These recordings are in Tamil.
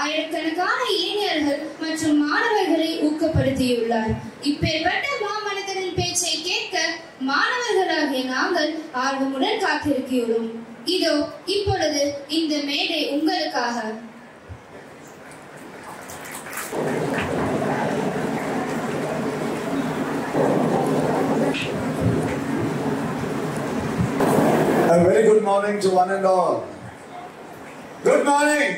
ஆயிரக்கணக்கான இளைஞர்கள் மற்றும் மாணவர்களை ஊக்கப்படுத்தியுள்ளார் இப்பேற்பட்ட மாமனிதரின் பேச்சை கேட்க மாணவர்களாகிய நாங்கள் ஆர்வமுடன் காத்திருக்கிறோம் இதோ இப்பொழுது இந்த மேடை உங்களுக்காக A very good morning to one and all. Good morning.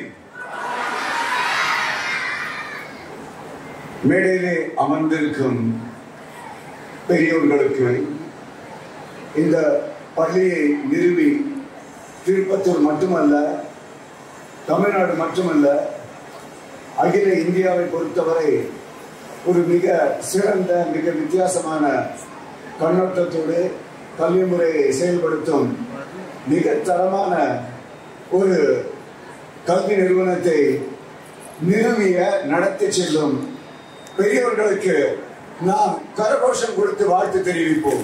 மேடையிலே அமர்ந்திருக்கும் பெரியோர்களுக்கு இந்த பள்ளியை நிறுவி திருப்பத்தூர் மட்டுமல்ல தமிழ்நாடு மட்டுமல்ல அகில இந்தியாவை பொறுத்தவரை ஒரு மிக சிறந்த மிக வித்தியாசமான கண்ணோட்டத்தோடு கல்வி முறையை செயல்படுத்தும் மிக தரமான ஒரு கல்வி நிறுவனத்தை நிறுவிய நடத்தி செல்லும் பெரியவர்களுக்கு நாம் கரகோஷம் கொடுத்து வாழ்த்து தெரிவிப்போம்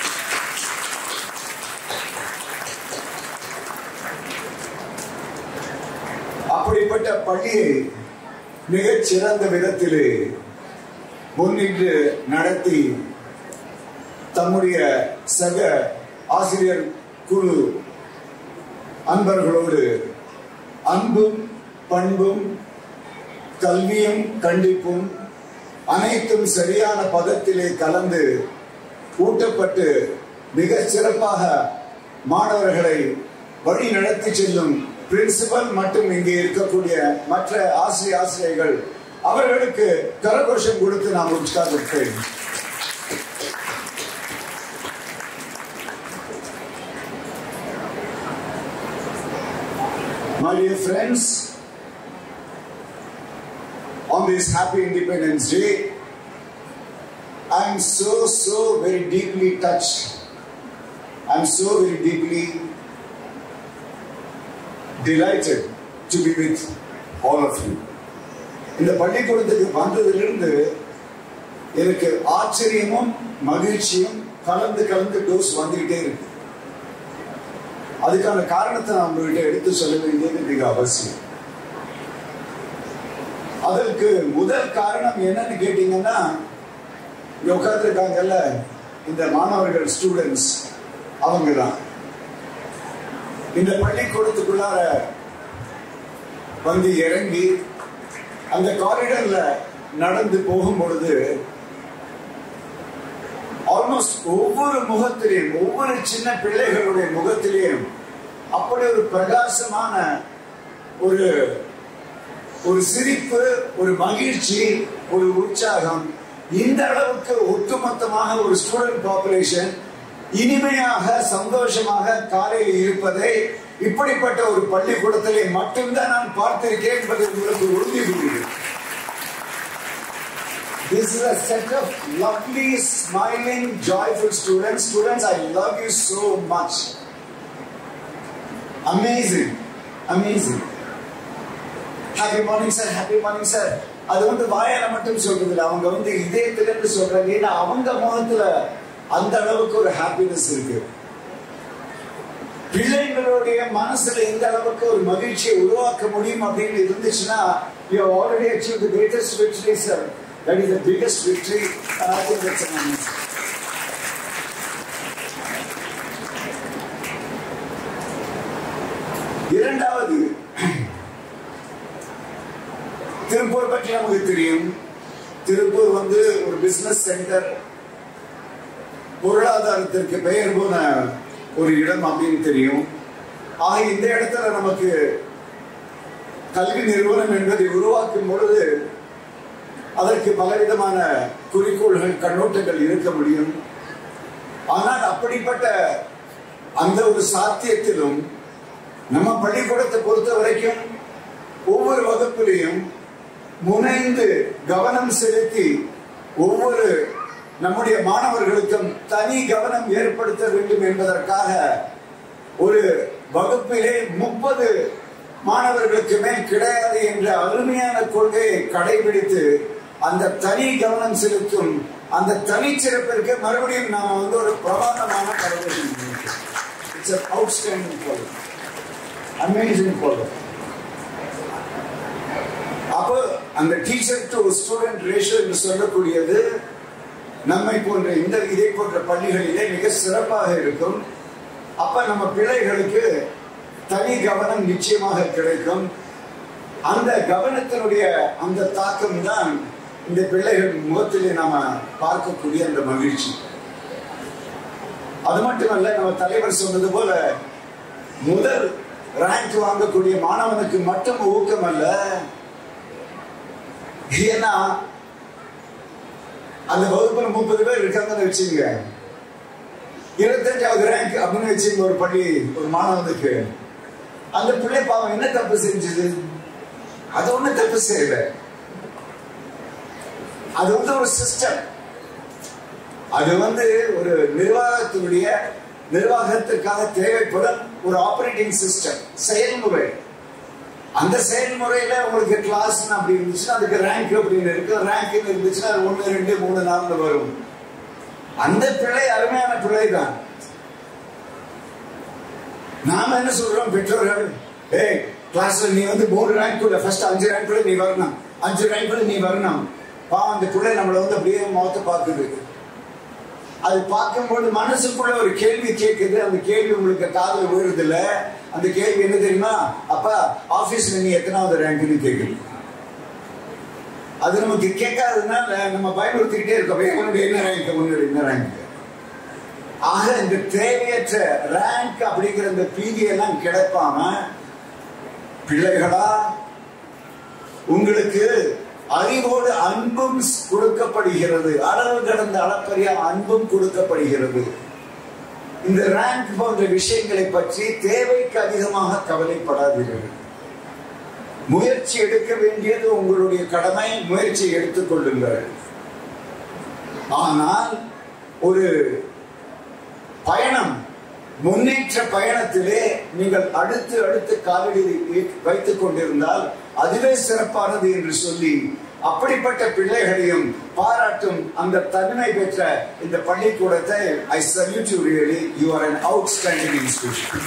அப்படிப்பட்ட பள்ளியை மிகச் சிறந்த விதத்திலே முன்னின்று நடத்தி தம்முடைய சக ஆசிரியர் குழு அன்பர்களோடு அன்பும் பண்பும் கல்வியும் கண்டிப்பும் அனைத்தும் சரியான பதத்திலே கலந்து ஊட்டப்பட்டு மிக சிறப்பாக மாணவர்களை வழி நடத்தி செல்லும் பிரின்சிபல் மற்றும் இங்கே இருக்கக்கூடிய மற்ற ஆசிரிய ஆசிரியர்கள் அவர்களுக்கு கரகோஷம் கொடுத்து நாம் உற்சாகிப்பேன் My dear friends, on this happy Independence Day, I am so, so very deeply touched. I am so very deeply delighted to be with all of you. இந்த பள்ளிக்கூடத்துக்கு வந்ததிலிருந்து எனக்கு ஆச்சரியமும் மகிழ்ச்சியும் கலந்து கலந்து டோஸ் வந்துகிட்டே இருக்கு அதுக்கான காரணத்தை நான் உங்ககிட்ட எடுத்து சொல்ல வேண்டியது மிக அவசியம் அதற்கு முதல் காரணம் என்னன்னு கேட்டீங்கன்னா இங்க உட்கார்ந்துருக்காங்கல்ல இந்த மாணவர்கள் ஸ்டூடெண்ட்ஸ் அவங்க தான் இந்த பள்ளிக்கூடத்துக்குள்ளார வந்து இறங்கி அந்த காரிடர்ல நடந்து போகும் பொழுது ஆல்மோஸ்ட் ஒவ்வொரு முகத்திலையும் ஒவ்வொரு சின்ன பிள்ளைகளுடைய முகத்திலையும் அப்படி ஒரு பிரகாசமான ஒரு ஒரு சிரிப்பு ஒரு மகிழ்ச்சி ஒரு உற்சாகம் இந்த அளவுக்கு ஒட்டுமொத்தமாக ஒரு ஸ்டூடெண்ட் பாப்புலேஷன் இனிமையாக சந்தோஷமாக காலையில் இருப்பதை இப்படிப்பட்ட ஒரு பள்ளிக்கூடத்திலே மட்டும்தான் நான் பார்த்திருக்கேன் என்பதை உங்களுக்கு உறுதி கூறுகிறேன் This is a set of lovely, smiling, joyful students. Students, I love you so much. Amazing. Amazing. Happy morning sir happy morning sir அது வந்து வாயால மட்டும் சொல்றது இல்லை அவங்க வந்து இதயத்திலிருந்து சொல்றாங்க ஏன்னா அவங்க முகத்துல அந்த அளவுக்கு ஒரு ஹாப்பினஸ் இருக்கு பிள்ளைங்களுடைய மனசுல இந்த அளவுக்கு ஒரு மகிழ்ச்சியை உருவாக்க முடியும் அப்படின்னு இருந்துச்சுன்னா you already achieve the greatest victory sir that is the biggest victory I think that's amazing இரண்டாவது திருப்பூர் பற்றி நமக்கு தெரியும் திருப்பூர் வந்து ஒரு பிசினஸ் சென்டர் பொருளாதாரத்திற்கு பெயர் போன ஒரு இடம் அப்படின்னு தெரியும் ஆக இந்த இடத்துல நமக்கு கல்வி நிறுவனம் என்பதை உருவாக்கும் பொழுது அதற்கு பலவிதமான குறிக்கோள்கள் கண்ணோட்டங்கள் இருக்க முடியும் ஆனால் அப்படிப்பட்ட அந்த ஒரு சாத்தியத்திலும் நம்ம பள்ளிக்கூடத்தை பொறுத்த வரைக்கும் ஒவ்வொரு வகுப்பிலையும் முனைந்து கவனம் செலுத்தி ஒவ்வொரு நம்முடைய மாணவர்களுக்கும் தனி கவனம் ஏற்படுத்த வேண்டும் என்பதற்காக ஒரு வகுப்பிலே முப்பது மாணவர்களுக்கு மேல் கிடையாது என்ற அருமையான கொள்கையை கடைபிடித்து அந்த தனி கவனம் செலுத்தும் அந்த தனிச்சிறப்பிற்கு மறுபடியும் நாம வந்து ஒரு பிரமாதமான கடவுள் it's outstanding problem amazing problem அந்த டீச்சர் டு ஸ்டூடெண்ட் ரேஷியோ என்று சொல்லக்கூடியது நம்மை போன்ற இந்த இதை போன்ற பள்ளிகளிலே மிக சிறப்பாக இருக்கும் அப்ப நம்ம பிள்ளைகளுக்கு தனி கவனம் நிச்சயமாக கிடைக்கும் அந்த கவனத்தினுடைய அந்த தாக்கம் தான் இந்த பிள்ளைகள் முகத்திலே நாம பார்க்கக்கூடிய அந்த மகிழ்ச்சி அது மட்டுமல்ல நம்ம தலைவர் சொன்னது போல முதல் ரேங்க் வாங்கக்கூடிய மாணவனுக்கு மட்டும் ஊக்கம் அல்ல ஏன்னா அந்த வகுப்புல முப்பது பேர் இருக்காங்கன்னு வச்சுங்க இருபத்தஞ்சாவது ரேங்க் அப்படின்னு வச்சுங்க ஒரு பள்ளி ஒரு மாணவனுக்கு அந்த பிள்ளை பாவம் என்ன தப்பு செஞ்சது அது ஒண்ணு தப்பு செய்யல அது வந்து ஒரு சிஸ்டம் அது வந்து ஒரு நிர்வாகத்தினுடைய நிர்வாகத்துக்காக தேவைப்படும் ஒரு ஆபரேட்டிங் சிஸ்டம் செயல்முறை அந்த செயல்முறையில உங்களுக்கு கிளாஸ் அப்படி இருந்துச்சுன்னா அதுக்கு ரேங்க் அப்படின்னு இருக்கு ரேங்க் இருந்துச்சுன்னா அது ஒண்ணு ரெண்டு மூணு நாள்ல வரும் அந்த பிள்ளை அருமையான பிள்ளை தான் நாம என்ன சொல்றோம் பெற்றோர்கள் ஏய் கிளாஸ்ல நீ வந்து மூணு ரேங்க்குள்ள ஃபர்ஸ்ட் அஞ்சு ரேங்க்குள்ள நீ வரணும் அஞ்சு ரேங்க்குள்ள நீ வரணும் பா அந்த பிள்ளை நம்மளை வந்து அப்படியே முகத்தை பார்க்குது அது பார்க்கும்போது மனசுக்குள்ள ஒரு கேள்வி கேட்குது அந்த கேள்வி உங்களுக்கு காதுல விழுறது இல்ல அந்த கேள்வி என்ன தெரியுமா அப்பா ஆபீஸ்ல நீ எத்தனாவது ரேங்க்னு கேட்குது அது நமக்கு கேட்காததுனால நம்ம பயன்படுத்திக்கிட்டே இருக்கோம் உன்னுடைய என்ன ரேங்க் உன்னுடைய என்ன ரேங்க் ஆக இந்த தேவையற்ற ரேங்க் அப்படிங்கிற இந்த பீதியெல்லாம் கிடைப்பாம பிள்ளைகளா உங்களுக்கு அறிவோடு அன்பும் கொடுக்கப்படுகிறது அளவு கடந்த அளப்பரிய அன்பும் கொடுக்கப்படுகிறது இந்த ரேங்க் போன்ற விஷயங்களை பற்றி தேவைக்கு அதிகமாக கவலைப்படாதீர்கள் முயற்சி எடுக்க வேண்டியது உங்களுடைய கடமை முயற்சி எடுத்துக் கொள்ளுங்கள் ஆனால் ஒரு பயணம் முன்னேற்ற பயணத்திலே நீங்கள் அடுத்து அடுத்து காலடி வைத்துக் கொண்டிருந்தால் அதுவே சிறப்பானது என்று சொல்லி அப்படிப்பட்ட பிள்ளைகளையும் பாராட்டும் அந்த தன்மை பெற்ற இந்த பள்ளிக்கூடத்தை I salute you really you are an outstanding institution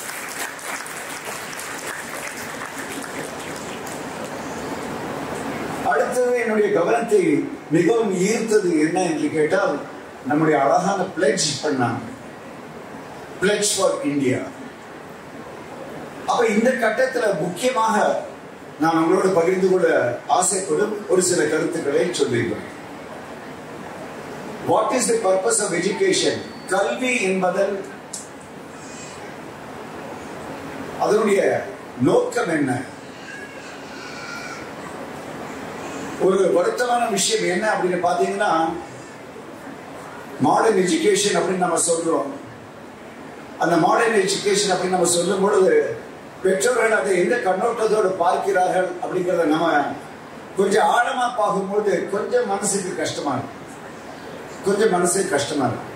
அடுத்தது என்னுடைய கவனத்தை மிகவும் ஈர்த்தது என்ன என்று கேட்டால் நம்முடைய அழகான பிளட்ஜ் பண்ணாங்க பிளட்ஜ் ஃபார் இந்தியா அப்ப இந்த கட்டத்துல முக்கியமாக நான் உங்களோடு பகிர்ந்து கொள்ள ஆசைப்படும் ஒரு சில கருத்துக்களை சொல்லிடுவேன் what is the purpose of education கல்வி என்பதன் அதனுடைய நோக்கம் என்ன ஒரு வருத்தமான விஷயம் என்ன அப்படின்னு பாத்தீங்கன்னா மாடர்ன் எஜுகேஷன் அப்படின்னு நம்ம சொல்றோம் அந்த மாடர்ன் எஜுகேஷன் அப்படின்னு நம்ம சொல்லும் பொழுது பெற்றோர்கள் அதை எந்த கண்ணோட்டத்தோடு பார்க்கிறார்கள் அப்படிங்கிறத நம்ம கொஞ்சம் ஆழமா பார்க்கும்போது கொஞ்சம் மனசுக்கு கஷ்டமா இருக்கும் கொஞ்சம் மனசுக்கு கஷ்டமா இருக்கும்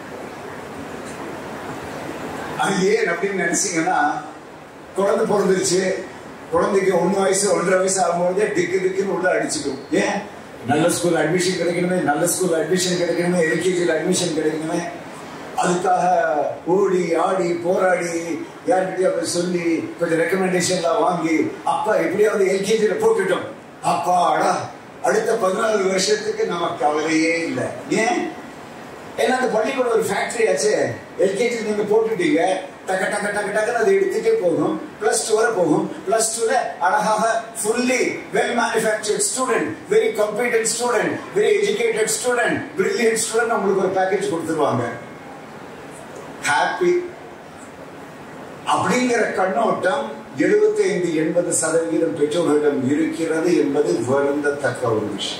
அது ஏன் அப்படின்னு நினைச்சீங்கன்னா குழந்தை பிறந்துருச்சு குழந்தைக்கு ஒன்று வயசு ஒன்றரை வயசு ஆகும்போதே டிக்கு டிக்குன்னு உள்ள அடிச்சுக்கும் ஏன் நல்ல ஸ்கூல் அட்மிஷன் கிடைக்கணுமே நல்ல ஸ்கூல் அட்மிஷன் கிடைக்கணுமே எல்கேஜியில் அட்மிஷன் கிடைக்கணுமே அதுக்காக ஓடி ஆடி போராடி யார்கிட்டயும் அப்படி சொல்லி கொஞ்சம் ரெக்கமெண்டேஷன்லாம் வாங்கி அப்பா எப்படியாவது எல்கேஜியில் போட்டுட்டோம் அப்பாடா அடுத்த பதினாலு வருஷத்துக்கு நமக்கு கவலையே இல்லை ஏன் ஏன்னா அந்த பள்ளிக்கூட ஒரு ஃபேக்டரி ஆச்சு எல்கேஜி நீங்க போட்டுட்டீங்க டக்க டக்க டக்க டக்குன்னு அதை எடுத்துட்டே போகும் பிளஸ் டூ வரை போகும் பிளஸ் டூல அழகாக fully well manufactured student very competent student very educated student brilliant student உங்களுக்கு ஒரு பேக்கேஜ் கொடுத்துருவாங்க ஹாப்பி அப்படிங்கிற கண்ணோட்டம் எழுபத்தி ஐந்து எண்பது சதவீதம் பெற்றோர்களிடம் இருக்கிறது என்பது வருந்தத்தக்க ஒரு விஷயம்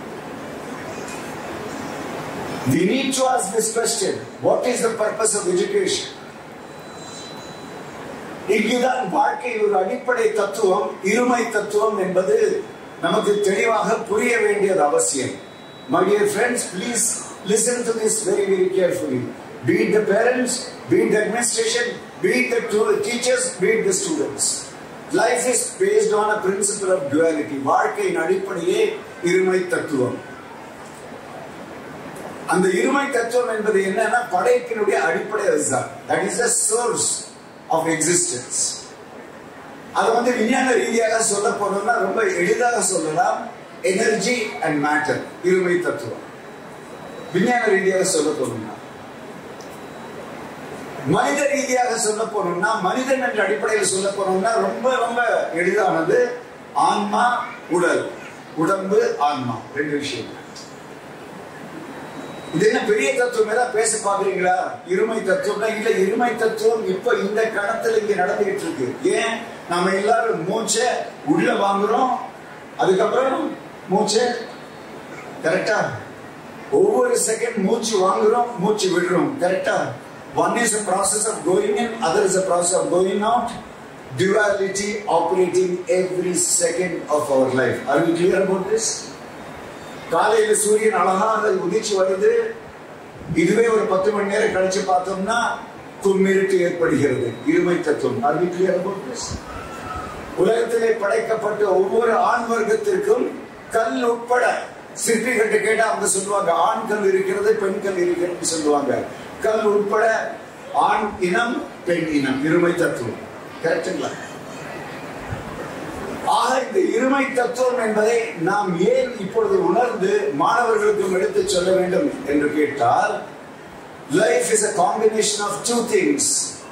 We need to ask this question What is the purpose of education? இங்குதான் வாழ்க்கை ஒரு அடிப்படை தத்துவம் இருமை தத்துவம் என்பது நமக்கு தெளிவாக புரிய வேண்டியது அவசியம் My dear friends, please listen to this very, very carefully. Be it the parents, be it the administration, be it the tu- teachers, be it the students. Life is based on a principle of duality. வாழ்க்கையின் அடிப்படையே இருமை தத்துவம் அந்த இருமை தத்துவம் என்பது என்னன்னா படைப்பினுடைய அடிப்படை அதுதான் that is the source of existence அது வந்து விஞ்ஞான ரீதியாக சொல்ல போனோம்னா ரொம்ப எளிதாக சொல்லலாம் எனர்ஜி அண்ட் மேட்டர் இருமை தத்துவம் விஞ்ஞான ரீதியாக சொல்ல போனோம்னா மனித ரீதியாக சொல்ல போனோம்னா மனிதன் என்ற அடிப்படையில் சொல்ல போனோம்னா ரொம்ப ரொம்ப எளிதானது ஆன்மா உடல் உடம்பு ஆன்மா ரெண்டு விஷயம் இது என்ன பெரிய தத்துவம் ஏதாவது பேச பாக்குறீங்களா இருமை தத்துவம்னா இல்ல இருமை தத்துவம் இப்ப இந்த கணத்துல இங்க நடந்துகிட்டு இருக்கு ஏன் நாம எல்லாரும் மூச்சை உள்ள வாங்குறோம் அதுக்கப்புறம் மூச்சை கரெக்டா ஒவ்வொரு செகண்ட் மூச்சு வாங்குறோம் மூச்சு விடுறோம் கரெக்டா one is a process of going in other is a process of going out duality operating every second of our life are we clear about this காலையில சூரியன் அழகாக உதிச்சு வருது இதுவே ஒரு பத்து மணி நேரம் கழிச்சு பார்த்தோம்னா கும்மிருட்டு ஏற்படுகிறது இருமை தத்துவம் are we clear about this உலகத்திலே படைக்கப்பட்ட ஒவ்வொரு ஆண் வர்க்கத்திற்கும் கல் உட்பட சிற்பிகிட்ட கேட்டா அவங்க சொல்லுவாங்க ஆண் கல் இருக்கிறது பெண் கல் இருக்கிறது சொல்லுவாங்க கல் உட்பட ஆண் இனம் பெண் இனம் இருமை தத்துவம் கரெக்டுங்களா ஆக இந்த இருமை தத்துவம் என்பதை நாம் ஏன் இப்பொழுது உணர்ந்து மாணவர்களுக்கும் எடுத்து சொல்ல வேண்டும் என்று கேட்டால் life is a combination of two things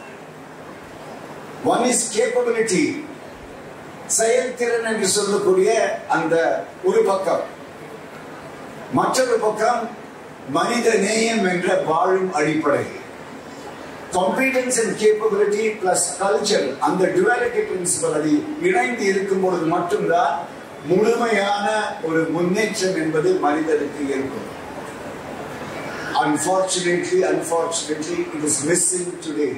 one is capability செயல்திறன் என்று சொல்லக்கூடிய அந்த ஒரு பக்கம் மற்றொரு பக்கம் மனித நேயம் என்ற வாழும் அடிப்படை competence and capability plus culture அந்த டுவாலிட்டி பிரின்சிபல் அது இணைந்து இருக்கும் பொழுது மட்டும்தான் முழுமையான ஒரு முன்னேற்றம் என்பது மனிதனுக்கு இருக்கும் Unfortunately, unfortunately, it is missing today.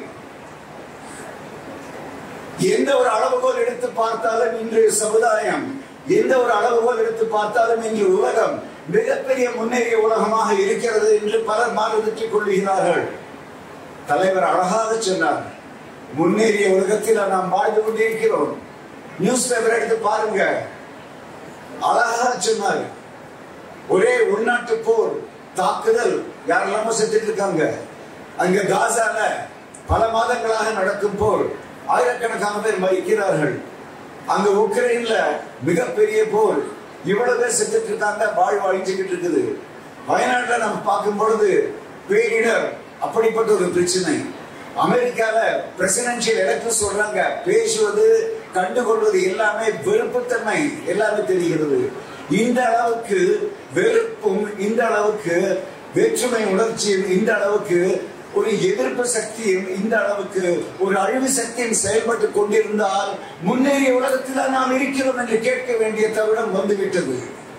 எந்த ஒரு அளவுகோல் எடுத்து பார்த்தாலும் இன்று சமுதாயம் எந்த ஒரு அளவுகோல் எடுத்து பார்த்தாலும் இன்று உலகம் மிகப்பெரிய முன்னேறிய உலகமாக இருக்கிறது என்று பலர் மாறுதற்றிக் கொள்கிறார்கள் தலைவர் அழகாக சொன்னார் முன்னேறிய உலகத்தில் நாம் வாழ்ந்து கொண்டிருக்கிறோம் நியூஸ் பேப்பர் எடுத்து பாருங்க அழகாக சொன்னார் ஒரே உள்நாட்டு போர் தாக்குதல் யாரெல்லாமோ செத்துட்டு இருக்காங்க அங்க காசால பல மாதங்களாக நடக்கும் போர் ஆயிரக்கணக்கான பேர் மறிக்கிறார்கள் அங்க உக்ரைன்ல மிகப்பெரிய போர் இவ்வளவு பேர் செத்துட்டு இருக்காங்க வாழ் வாழ்ந்துகிட்டு இருக்குது வயநாட்டுல நம்ம பார்க்கும் பொழுது பேரிடர் அப்படிப்பட்ட ஒரு பிரச்சனை அமெரிக்கால பிரசிடென்சியல் எலெக்ஷன் சொல்றாங்க பேசுவது கண்டுகொள்வது எல்லாமே வெறுப்புத்தன்மை எல்லாமே தெரிகிறது இந்த அளவுக்கு வெறுப்பும் இந்த அளவுக்கு வேற்றுமை உணர்ச்சியும் இந்த அளவுக்கு ஒரு எதிர்ப்பு சக்தியும் இந்த அளவுக்கு ஒரு அழிவு சக்தியும் செயல்பட்டு கொண்டிருந்தால் முன்னேறிய உலகத்தில் நாம் இருக்கிறோம் என்று கேட்க வேண்டிய தருணம் வந்துவிட்டது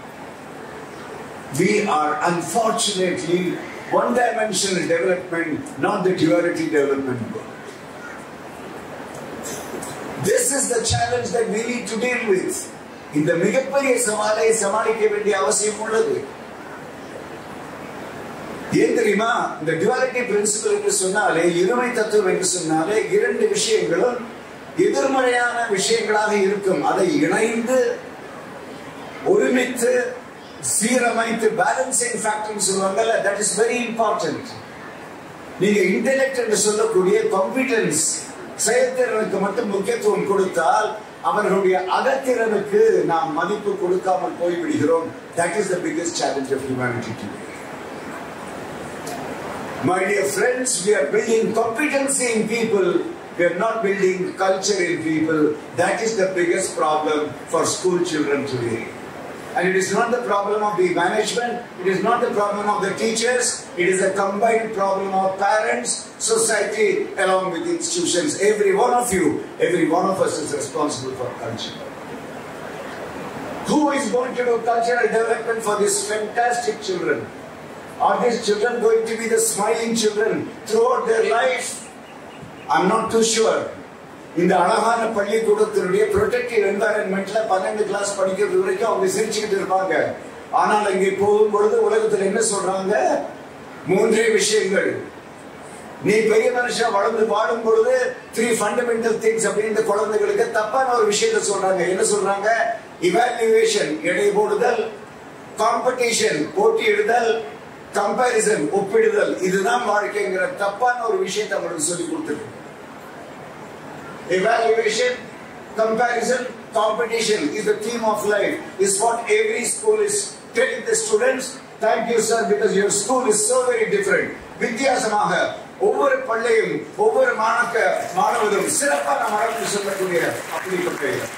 We are unfortunately one dimensional development, not the duality development. This is the challenge that we need to deal with. இந்த மிகப்பெரிய சவாலை சமாளிக்க வேண்டிய அவசியம் உள்ளது ஏன் தெரியுமா இந்த duality principle என்று சொன்னாலே இருமை தத்துவம் என்று சொன்னாலே இரண்டு விஷயங்களும் எதிர்மறையான விஷயங்களாக இருக்கும் அதை இணைந்து ஒருமித்து சீரமைத்து பேலன்சிங் ஃபேக்டர் சொல்லுவாங்கல்ல தட் இஸ் வெரி இம்பார்ட்டன்ட் நீங்க இன்டெலெக்ட் என்று சொல்லக்கூடிய காம்பிடன்ஸ் செயல்திறனுக்கு மட்டும் முக்கியத்துவம் கொடுத்தால் அவர்களுடைய அகத்திறனுக்கு நாம் மதிப்பு கொடுக்காமல் போய்விடுகிறோம் that is the biggest challenge of humanity today My dear friends, we are building competency in people. We are not building culture in people. That is the biggest problem for school children today. And it is not the problem of the management, it is not the problem of the teachers, it is a combined problem of parents, society, along with institutions. Every one of you, every one of us is responsible for culture. Who is going to do cultural development for these fantastic children? Are these children going to be the smiling children throughout their life? I'm not too sure. இந்த அழகான பள்ளிக்கூடத்தினுடைய ப்ரொடெக்டிவ் என்வாயன்மெண்ட்ல பன்னெண்டு கிளாஸ் படிக்கிறது வரைக்கும் அவங்க சிரிச்சுக்கிட்டு இருப்பாங்க ஆனால் அங்கே போகும் பொழுது உலகத்துல என்ன சொல்றாங்க மூன்றே விஷயங்கள் நீ பெரிய மனுஷன் வளர்ந்து வாழும் பொழுது த்ரீ ஃபண்டமெண்டல் திங்ஸ் அப்படின்னு இந்த குழந்தைகளுக்கு தப்பான ஒரு விஷயத்த சொல்றாங்க என்ன சொல்றாங்க இவாலுவேஷன் எடை போடுதல் காம்படிஷன் போட்டியிடுதல் கம்பாரிசன் ஒப்பிடுதல் இதுதான் வாழ்க்கைங்கிற தப்பான ஒரு விஷயத்தை அவங்களுக்கு சொல்லி கொடுத்துருக்கு evaluation, comparison, competition is the theme of life. Is what every school is telling the students. Thank you, sir, because your school is so very different. வித்தியாசமாக ஒவ்வொரு பள்ளியும் ஒவ்வொரு மாணக்க மாணவரும் சிறப்பான மரபு சொல்லக்கூடிய அப்படிப்பட்ட இடம்.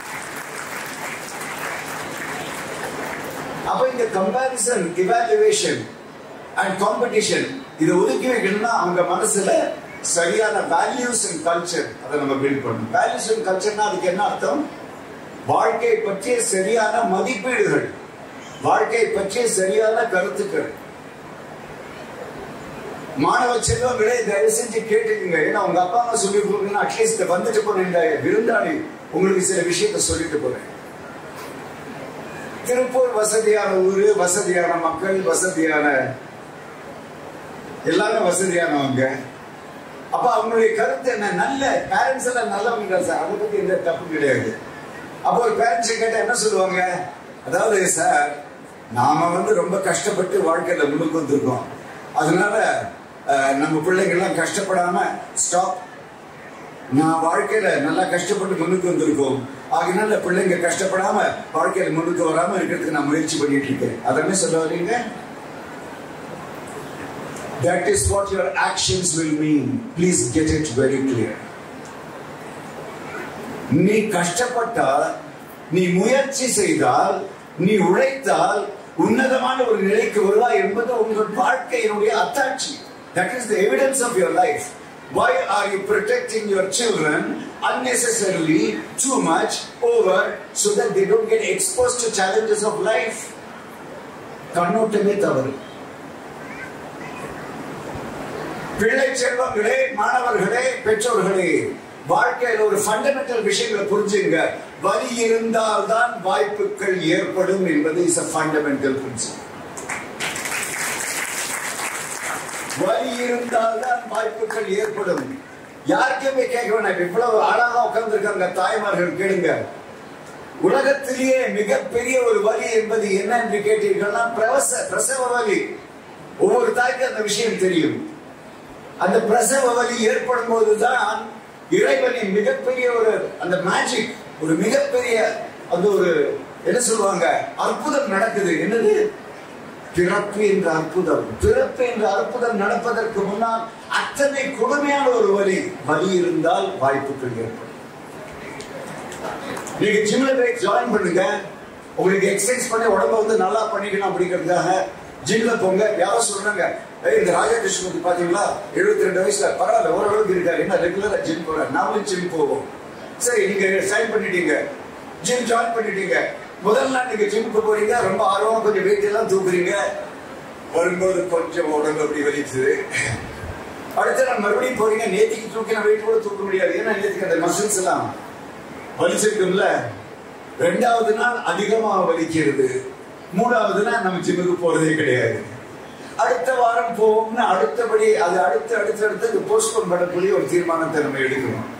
அப்ப இந்த கம்பாரிசன் இவாலுவேஷன் அண்ட் காம்படிஷன் இதை ஒதுக்கி வைக்கணும்னா அவங்க மனசுல சரியான வேல்யூஸ் அண்ட் கல்ச்சர் அதை நம்ம பில்ட் பண்ணணும் வேல்யூஸ் அண்ட் கல்ச்சர்னா அதுக்கு என்ன அர்த்தம் வாழ்க்கை பற்றிய சரியான மதிப்பீடுகள் வாழ்க்கை பற்றிய சரியான கருத்துக்கள் மாணவ செல்வங்களே தயவு செஞ்சு கேட்டுக்கங்க ஏன்னா உங்க அப்பா அம்மா சொல்லி கொடுக்கணும் அட்லீஸ்ட் வந்துட்டு போன இந்த விருந்தாளி உங்களுக்கு சில விஷயத்த சொல்லிட்டு போறேன் திருப்பூர் வசதியான ஊரு வசதியான மக்கள் வசதியான எல்லாரும் வசதியானவங்க அப்ப அவங்களுடைய கருத்து என்ன நல்ல பேரண்ட்ஸ் எல்லாம் நல்லவங்க சார் அதை பத்தி எந்த தப்பு கிடையாது அப்போ ஒரு பேரண்ட்ஸ் கேட்டா என்ன சொல்லுவாங்க அதாவது சார் நாம வந்து ரொம்ப கஷ்டப்பட்டு வாழ்க்கையில முன்னுக்கு வந்திருக்கோம் அதனால அஹ், நம்ம பிள்ளைங்க எல்லாம் கஷ்டப்படாம ஸ்டாப் நான் வாழ்க்கையில நல்லா கஷ்டப்பட்டு முன்னுக்கு வந்திருக்கோம் ஆகினால பிள்ளைங்க கஷ்டப்படாம வாழ்க்கையில முன்னுக்கு வராம இருக்கிறதுக்கு நான் முயற்சி பண்ணிட்டு இருக்கேன் அதனே சொல்ல வரீங்க That is what your actions will mean. Please get it very clear. நீ கஷ்டப்பட்டால் நீ முயற்சி செய்தால் நீ உழைத்தால் உன்னதமான ஒரு நிலைக்கு வருவாய் என்பது உங்கள் வாழ்க்கையினுடைய அத்தாட்சி that is the evidence of your life why are you protecting your children unnecessarily too much over so that they don't get exposed to challenges of life கண்ணோட்டமே தவறு பிள்ளை செல்வங்களே மாணவர்களே பெற்றோர்களே வாழ்க்கையில் ஒரு ஃபண்டமெண்டல் விஷயங்களை புரிஞ்சுங்க வலி இருந்தால்தான் வாய்ப்புகள் ஏற்படும் என்பது இஸ் a fundamental principle வலி இருந்தால்தான் வாய்ப்புகள் ஏற்படும் யாருக்குமே கேட்க வேணாம் இவ்வளவு அழகா உட்கார்ந்துருக்காங்க தாய்மார்கள் கேளுங்க உலகத்திலேயே மிகப்பெரிய ஒரு வலி என்பது என்ன என்று கேட்டீர்கள்னா பிரவச பிரசவ வலி ஒவ்வொரு தாய்க்கு அந்த விஷயம் தெரியும் அந்த பிரசவ வலி ஏற்படும் போதுதான் இறைவனின் மிகப்பெரிய ஒரு அந்த மேஜிக் ஒரு மிகப்பெரிய அந்த ஒரு என்ன சொல்லுவாங்க அற்புதம் நடக்குது என்னது பிறப்பு என்ற அற்புதம் பிறப்பு என்ற அற்புதம் நடப்பதற்கு முன்னால் அத்தனை கொடுமையான ஒரு வலி வலி இருந்தால் வாய்ப்புகள் ஏற்படும் நீங்க ஜிம்ல போய் ஜாயின் பண்ணுங்க உங்களுக்கு எக்ஸசைஸ் பண்ணி உடம்ப வந்து நல்லா பண்ணிக்கணும் அப்படிங்கிறதுக்காக ஜிம்ல போங்க யாரோ சொல்றாங்க ஏய் இந்த ராஜகிருஷ்ணனுக்கு பாத்தீங்களா எழுபத்தி ரெண்டு வயசுல பரவாயில்ல ஓரளவுக்கு இருக்காரு என்ன ரெகுலரா ஜிம் போறாரு நாமளும் ஜிம் போவோம் சரி நீங்க சைன் பண்ணிட்டீங்க ஜிம் ஜாயின் பண்ணிட்டீங்க முதல் நாள் நீங்க ஜிம்க்கு போறீங்க ரொம்ப ஆர்வமா கொஞ்சம் வெயிட் எல்லாம் தூக்குறீங்க வரும்போது கொஞ்சம் உடம்பு அப்படி வலிக்குது அடுத்த நாள் மறுபடியும் போறீங்க நேத்திக்கு தூக்கின வெயிட் கூட தூக்க முடியாது ஏன்னா நேத்திக்கு அந்த மசில்ஸ் எல்லாம் வலிச்சிருக்கும்ல ரெண்டாவது நாள் அதிகமா வலிக்கிறது மூணாவது நாள் நம்ம ஜிம்முக்கு போறதே கிடையாது அடுத்த வாரம் போவோம்னு அடுத்தபடி அது அடுத்து அடுத்து அடுத்து போஸ்ட்போன் பண்ணக்கூடிய ஒரு தீர்மானத்தை நம்ம எடுக்கணும்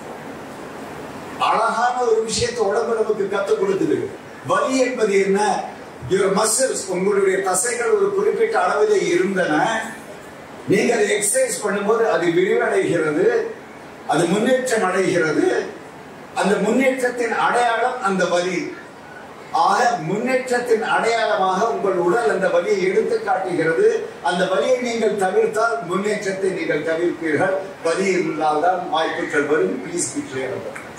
அழகான ஒரு விஷயத்தை உடம்பு நமக்கு கத்துக் கொடுக்குது வலி என்பது என்ன யுவர் மசில்ஸ் உங்களுடைய தசைகள் ஒரு குறிப்பிட்ட அளவில் இருந்தன நீங்க அதை எக்ஸசைஸ் பண்ணும்போது அது விரிவடைகிறது அது முன்னேற்றம் அடைகிறது அந்த முன்னேற்றத்தின் அடையாளம் அந்த வலி ஆக முன்னேற்றத்தின் அடையாளமாக உங்கள் உடல் அந்த வலியை எடுத்து காட்டுகிறது அந்த வலியை நீங்கள் தவிர்த்தால் முன்னேற்றத்தை நீங்கள் தவிர்ப்பீர்கள் வலி இருந்தால்தான் வாய்ப்புகள் வரும் please be clear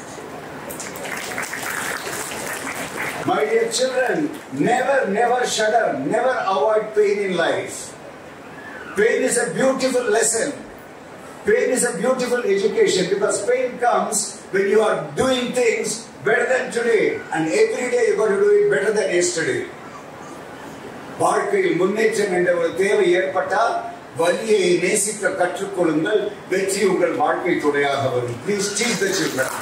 My dear children, never, never shudder, never avoid pain in life. Pain is a beautiful lesson. Pain is a beautiful education because pain comes when you are doing things better than today and every day you got to do it better than yesterday. வாழ்க்கையில் முன்னேற்றம் என்ற ஒரு தேவை ஏற்பட்டால் வலியை நேசிக்க கற்றுக்கொள்ளுங்கள் வெற்றி உங்கள் வாழ்க்கை துணையாக வரும் please teach the children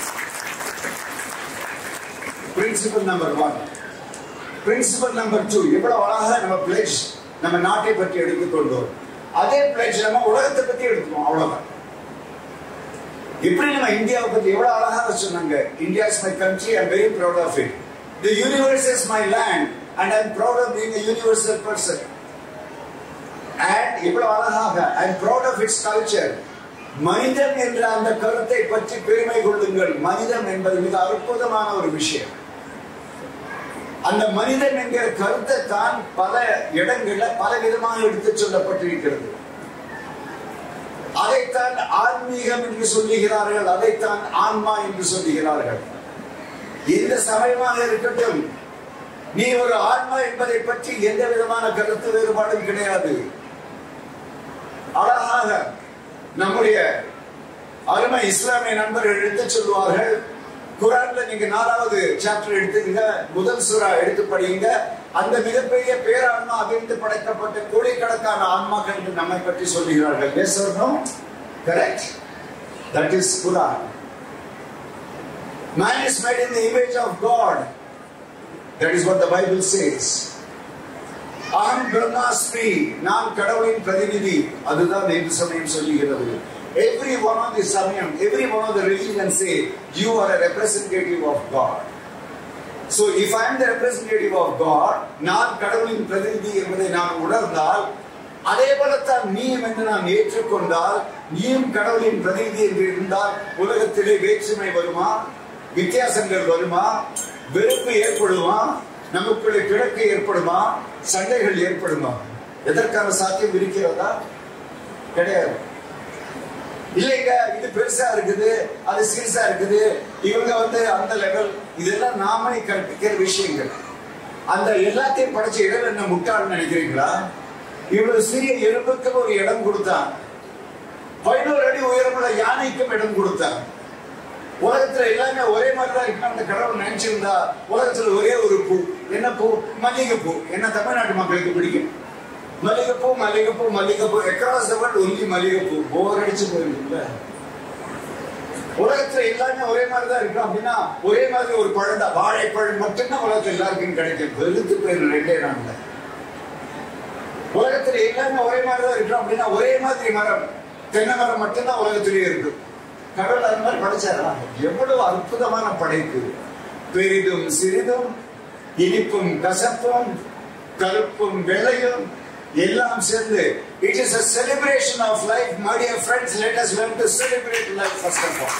principle number one principle number two எவ்வளவு அழகாக நம்ம பிளேஜ் நம்ம நாட்டை பற்றி எடுத்துக்கொண்டோம் அதே பிளேஜ் நம்ம உலகத்தை பத்தி எடுத்துக்கோம் அவ்வளவுதான் இப்படி நம்ம இந்தியாவை பத்தி எவ்வளவு அழகாக சொன்னாங்க India is my country I very proud of it the universe is my land and I am proud of being a universal person and இவ்வளவு அழகாக I am proud of its culture மனிதன் என்ற அந்த கருத்தை பற்றி பெருமை கொள்ளுங்கள் மனிதன் என்பது மிக அற்புதமான ஒரு விஷயம் அந்த மனிதன் என்கிற கருத்தை தான் பல இடங்கள்ல பல விதமாக எடுத்து சொல்லப்பட்டிருக்கிறது அதைத்தான் ஆன்மீகம் என்று சொல்லுகிறார்கள் அதைத்தான் ஆன்மா என்று சொல்லுகிறார்கள் எந்த சமயமாக இருக்கட்டும் நீ ஒரு ஆன்மா என்பதை பற்றி எந்த விதமான கருத்து வேறுபாடும் கிடையாது அழகாக நம்முடைய அருமை இஸ்லாமிய நண்பர்கள் எடுத்து சொல்லுவார்கள் குரான்ல நீங்க நாலாவது சாப்டர் எடுத்துங்க முதல் சூறா எடுத்து படியுங்க அந்த மிகப்பெரிய பேரான்மா அவிழ்ந்து படைக்கப்பட்ட கோடிக்கணக்கான ஆன்மாக்கள் என்று நம்மை பற்றி சொல்லுகிறார்கள் yes or no correct that is quran man is made in the image of god that is what the bible says அகம் பிரம்மாஸ்மி நான் கடவுளின் பிரதிநிதி அதுதான் இந்து சமயம் சொல்லுகிறது every one of the samyam every one of the religion say you are a representative of god so if i am the representative of god நான் கடவுளின் பிரதிநிதி என்பதை நான் உணர்ந்தால் அதே போலத்தான் நீயும் என்று நான் ஏற்றுக்கொண்டால் நீயும் கடவுளின் பிரதிநிதி என்று இருந்தால் உலகத்திலே வேற்றுமை வருமா வித்தியாசங்கள் வருமா வெறுப்பு ஏற்படுமா நமக்குள்ளே கிழக்கு ஏற்படுமா சண்டைகள் ஏற்படுமா எதற்கான சாத்தியம் இருக்கிறதா கிடையாது இல்லைங்க இது பெருசா இருக்குது அது சிறுசா இருக்குது இவங்க வந்து அந்த லெவல் இதெல்லாம் நாமே கற்பிக்கிற விஷயங்கள் அந்த எல்லாத்தையும் படைச்ச இடம் என்ன முட்டாள்னு நினைக்கிறீங்களா இவ்வளவு சிறிய எறும்புக்கு ஒரு இடம் கொடுத்தான் பதினோரு அடி உயரமுள்ள யானைக்கும் இடம் கொடுத்தான் உலகத்துல எல்லாமே ஒரே மாதிரி தான் இருக்கு அந்த கடவுள் நினைச்சிருந்தா உலகத்துல ஒரே ஒரு பூ என்ன பூ மல்லிகை பூ என்ன தமிழ்நாட்டு மக்களுக்கு பிடிக்கும் மல்லிகைப்பூ மல்லிகைப்பூ மல்லிகைப்பூ எக்ராஸ் த வேர்ல்ட் ஒன்லி மல்லிகைப்பூ போர் அடிச்சு போயிருக்குல்ல உலகத்துல எல்லாமே ஒரே மாதிரி தான் இருக்கும் அப்படின்னா ஒரே மாதிரி ஒரு பழம் தான் வாழைப்பழம் மட்டும்தான் உலகத்துல எல்லாருக்கும் கிடைக்கும் வெறுத்து போயிரு ரெண்டே நாள்ல உலகத்துல எல்லாமே ஒரே மாதிரி தான் இருக்கும் அப்படின்னா ஒரே மாதிரி மரம் தென்னை மரம் மட்டும்தான் உலகத்திலேயே இருக்கு கடவுள் அந்த மாதிரி படைச்சாரா எவ்வளவு அற்புதமான படைப்பு பெரிதும் சிறிதும் இனிப்பும் கசப்பும் கருப்பும் வெள்ளையும் எல்லாம் சேர்ந்து it is a celebration of life my dear friends let us learn to celebrate life first of all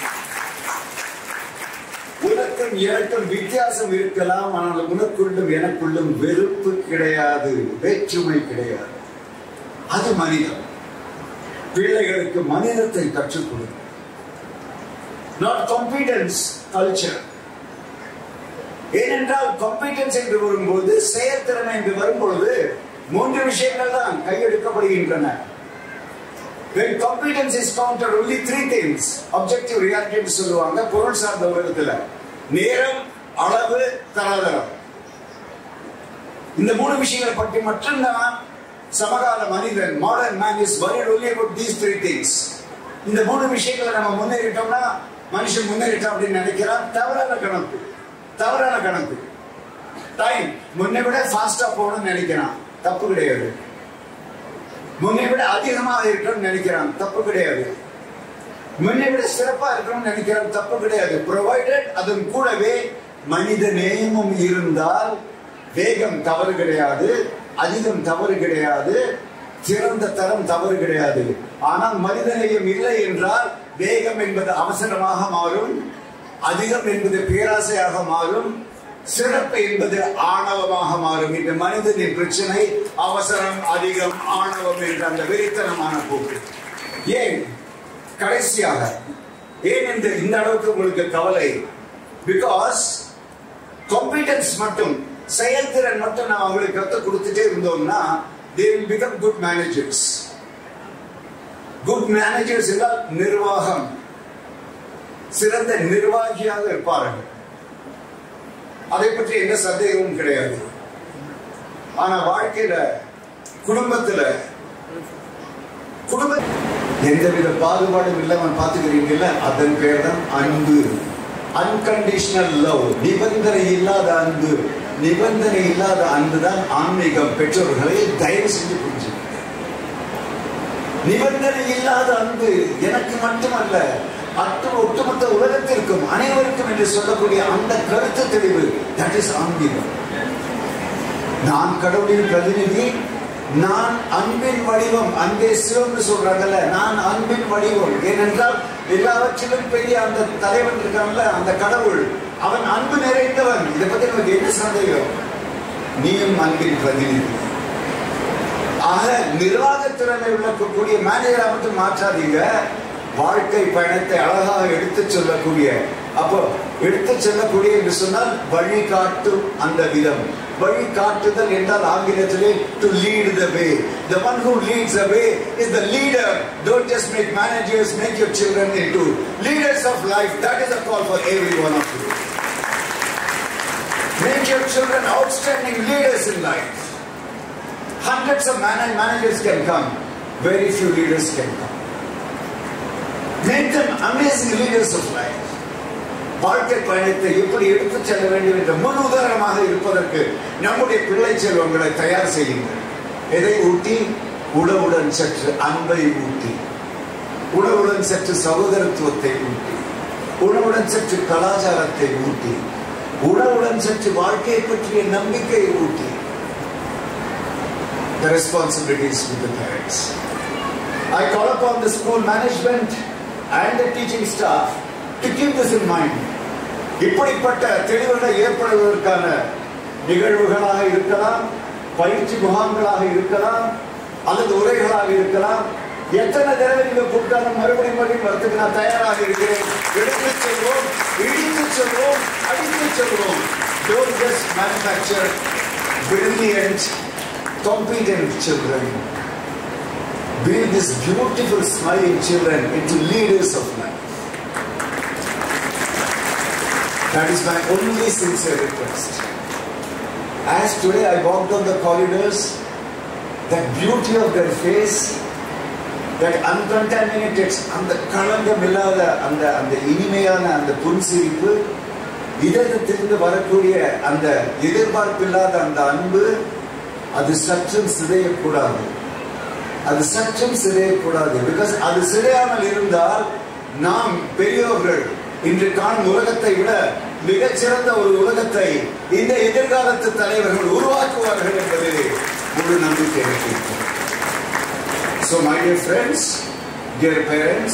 உனக்கும் எனக்கும் வித்தியாசம் இருக்கலாம் ஆனால் உனக்குள்ளும் எனக்குள்ளும் வெறுப்பு கிடையாது வேற்றுமை கிடையாது அது மனிதம் பிள்ளைகளுக்கு மனிதத்தை கற்றுக் கொடு நாட் காம்பிடன்ஸ் கல்ச்சர் ஏனென்றால் காம்பிடன்ஸ் என்று வரும்போது செயல்திறமை என்று வரும்பொழுது மூன்று விஷயங்கள் தான் கையெடுக்கப்படுகின்றன when competence is counted only three things objective reality என்று சொல்லுவாங்க பொருள் சார்ந்த உலகத்துல நேரம் அளவு தராதரம் இந்த மூணு விஷயங்கள் பற்றி மட்டும்தான் சமகால மனிதன் modern man is worried only about these three things இந்த மூணு விஷயங்களை நம்ம முன்னேறிட்டோம்னா மனுஷன் முன்னேறிட்டோம் அப்படின்னு நினைக்கிறான் தவறான கணக்கு தவறான கணக்கு டைம் முன்னை விட ஃபாஸ்டா போகணும்னு நினைக்கிறான் தப்பு கிடையாது முன்னை விட அதிகமாக இருக்கணும்னு நினைக்கிறான் தப்பு கிடையாது முன்னை விட சிறப்பா இருக்கணும்னு நினைக்கிறான் தப்பு கிடையாது ப்ரொவைடட் அதன் கூடவே மனித நேயமும் இருந்தால் வேகம் தவறு கிடையாது அதிகம் தவறு கிடையாது சிறந்த தரம் தவறு கிடையாது ஆனால் மனிதநேயம் இல்லை என்றால் வேகம் என்பது அவசரமாக மாறும் அதிகம் என்பது பேராசையாக மாறும் சிறப்பு என்பது ஆணவமாக மாறும் இந்த மனிதனின் பிரச்சனை அவசரம் அதிகம் ஆணவம் என்ற அந்த வெறித்தனமான போக்கு ஏன் கடைசியாக ஏன் இந்த இந்த அளவுக்கு உங்களுக்கு கவலை பிகாஸ் காம்பிடன்ஸ் மட்டும் செயல்திறன் மட்டும் நான் அவங்களுக்கு கற்றுக் கொடுத்துட்டே இருந்தோம்னா they will become good managers good managers என்றால் நிர்வாகம் சிறந்த நிர்வாகியாக இருப்பார்கள் அதை பற்றி எந்த சந்தேகமும் கிடையாது ஆனா வாழ்க்கையில குடும்பத்துல குடும்ப எந்தவித பாகுபாடும் இல்லாம பாத்துக்கிறீங்கல்ல அதன் பேர் தான் அன்பு அன்கண்டிஷனல் லவ் நிபந்தனை இல்லாத அன்பு நிபந்தனை இல்லாத அன்பு தான் ஆன்மீகம் பெற்றோர்களை தயவு செஞ்சு புரிஞ்சுக்கணும் நிபந்தனை இல்லாத அன்பு எனக்கு மட்டுமல்ல அட்டு ஒட்டுமொத்த உலகத்திற்கும் அனைவருக்கும் என்று சொல்லக்கூடிய அந்த கருத்து தெளிவு தட் இஸ் ஆன்மீகம் நான் கடவுளின் பிரதிநிதி நான் அன்பின் வடிவம் அன்பே சிவம்னு சொல்றாங்கல்ல நான் அன்பின் வடிவம் ஏனென்றால் எல்லாவற்றிலும் பெரிய அந்த தலைவன் இருக்கான்ல அந்த கடவுள் அவன் அன்பு நிறைந்தவன் இதை பத்தி நமக்கு என்ன சந்தேகம் நீயும் அன்பின் பிரதிநிதி ஆக நிர்வாக திறமை உள்ள கூடிய மேனேஜரா மட்டும் மாற்றாதீங்க வாழ்க்கை பயணத்தை அழகாக எடுத்து சொல்லக்கூடிய அப்போ எடுத்து செல்லக்கூடிய என்று சொன்னால் வழிகாட்டும் அந்த விதம் வழிகாட்டுதல் என்றால் ஆங்கிலத்திலே to lead the way the one who leads the way is the leader don't just make managers make your children into leaders of life that is a call for every one of you make your children outstanding leaders in life Hundreds of man- managers can come, very few leaders can come. Make them amazing leaders of life. வாழ்க்கை பயணத்தை எப்படி எடுத்துச் செல்ல வேண்டும் என்ற முன் உதாரணமாக இருப்பதற்கு நம்முடைய பிள்ளை செல்வங்களை தயார் செய்யுங்கள் எதை ஊட்டி உணவுடன் சற்று அன்பை ஊட்டி உணவுடன் சற்று சகோதரத்துவத்தை ஊட்டி உணவுடன் சற்று கலாச்சாரத்தை ஊட்டி உணவுடன் சற்று வாழ்க்கையை பற்றிய நம்பிக்கையை ஊட்டி the responsibilities with the parents. I call upon the school management and the teaching staff to keep this in mind. இப்படிப்பட்ட தெளிவுகள் ஏற்படுவதற்கான நிகழ்வுகளாக இருக்கலாம் பயிற்சி முகாம்களாக இருக்கலாம் அல்லது உரைகளாக இருக்கலாம் எத்தனை தடவை நீங்க கூப்பிட்டாலும் மறுபடியும் மறுபடியும் வரத்துக்கு நான் தயாராக இருக்கிறேன் எடுத்து செல்வோம் இடித்து செல்வோம் அடித்து செல்வோம் Don't just manufacture brilliant competent children. Build these beautiful, smiling children into leaders of life. That is my only sincere request. As today I walked on the corridors, that beauty of their face, that uncontaminated, அந்த களங்கம் இல்லாத அந்த அந்த இனிமையான அந்த புன்சிரிப்பு இதயத்திலிருந்து வரக்கூடிய அந்த எதிர்பார்ப்பில்லாத அந்த அன்பு அது சற்றும் சிதையக்கூடாது அது சற்றும் சிதையக்கூடாது பிகாஸ் அது சிதையாமல் இருந்தால் நாம் பெரியோர்கள் இன்று காணும் உலகத்தை விட மிகச்சிறந்த ஒரு உலகத்தை இந்த எதிர்காலத்து தலைவர்கள் உருவாக்குவார்கள் என்பதிலே முழு நம்பிக்கை இருக்கிறது So my dear friends, dear parents,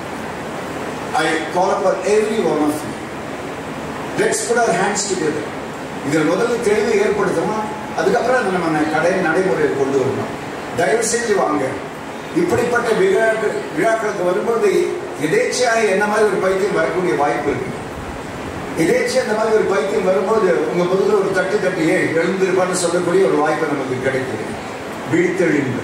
I call upon every one of you. Let's put our hands together. இதில் முதல்ல தெளிவை ஏற்படுத்தணும் அதுக்கப்புறம் அதை நம்ம கடை நடைமுறையில் கொண்டு வரணும் தயவு செஞ்சு வாங்க இப்படிப்பட்ட விழா விழாக்களுக்கு வரும்போது எதேச்சையாக என்ன மாதிரி ஒரு பைத்தியம் வரக்கூடிய வாய்ப்பு இருக்கு எதேச்சியா இந்த மாதிரி ஒரு பைத்தியம் வரும்போது உங்க முதுகுல ஒரு தட்டு தட்டி ஏன் எழுந்திருப்பான்னு சொல்லக்கூடிய ஒரு வாய்ப்பு நமக்கு கிடைக்குது விழித்தெழுந்து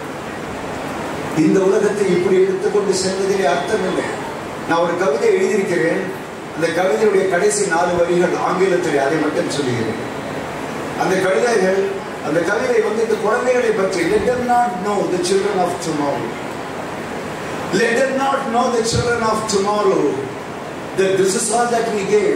இந்த உலகத்தை இப்படி எடுத்துக்கொண்டு செல்வதிலே அர்த்தம் இல்லை நான் ஒரு கவிதை எழுதியிருக்கிறேன் அந்த கவிதையுடைய கடைசி நாலு வரிகள் ஆங்கிலத்தில் அதை மட்டும் சொல்லுகிறேன் அந்த கவிதைகள் அந்த கவிதை வந்து இந்த குழந்தைகளை பற்றி let them not know the children of tomorrow let them not know the children of tomorrow that this is all that we gave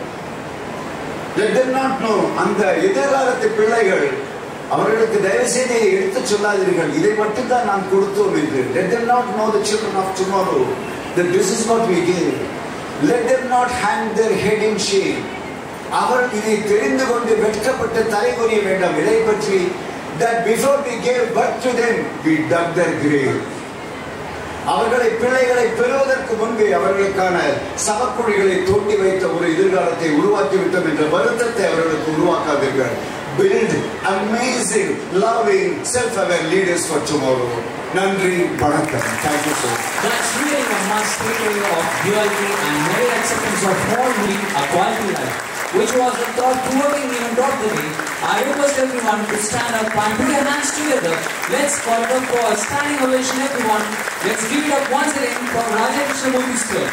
let them not know அந்த எதிர்காலத்து பிள்ளைகள் அவர்களுக்கு தயவு செய்து இதை எடுத்துச் சொல்லாதீர்கள் இதை மட்டும்தான் நாம் கொடுத்தோம் என்று let them not know the children of tomorrow that this is what we gave let them not hang their head in shame அவர் இதை தெரிந்து கொண்டு வெட்கப்பட்டு தலைகுனிய வேண்டாம் இதை பற்றி that before we gave birth to them we dug their grave அவர்களை பிள்ளைகளை பெறுவதற்கு முன்பே அவர்களுக்கான சவக்குழிகளை தோண்டி வைத்த ஒரு எதிர்காலத்தை உருவாக்கி விட்டோம் என்ற வருத்தத்தை அவர்களுக்கு உருவாக்காதீர்கள் build amazing loving self-aware leaders for tomorrow நன்றி வணக்கம் thank you so much That's really a must takeaway of duality and merit acceptance of all living a quality life, which was the thought provoking even thought the day. I request everyone to stand up and put your hands together. Let's call it up for a standing ovation, everyone. Let's give it up once again for Raja Krishnamurti sir.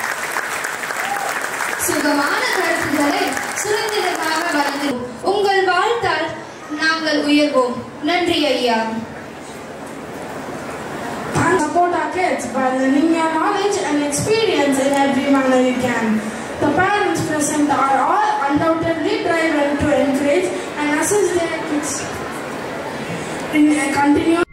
சுகமான கருத்துக்களை சுதந்திரமாக வழங்கு உங்கள் வாழ்த்தால் நாங்கள் உயர்வோம் நன்றி ஐயா and support our kids by learning your knowledge and experience in every manner you can. The parents present are all undoubtedly driven to encourage and assist their kids in a continuous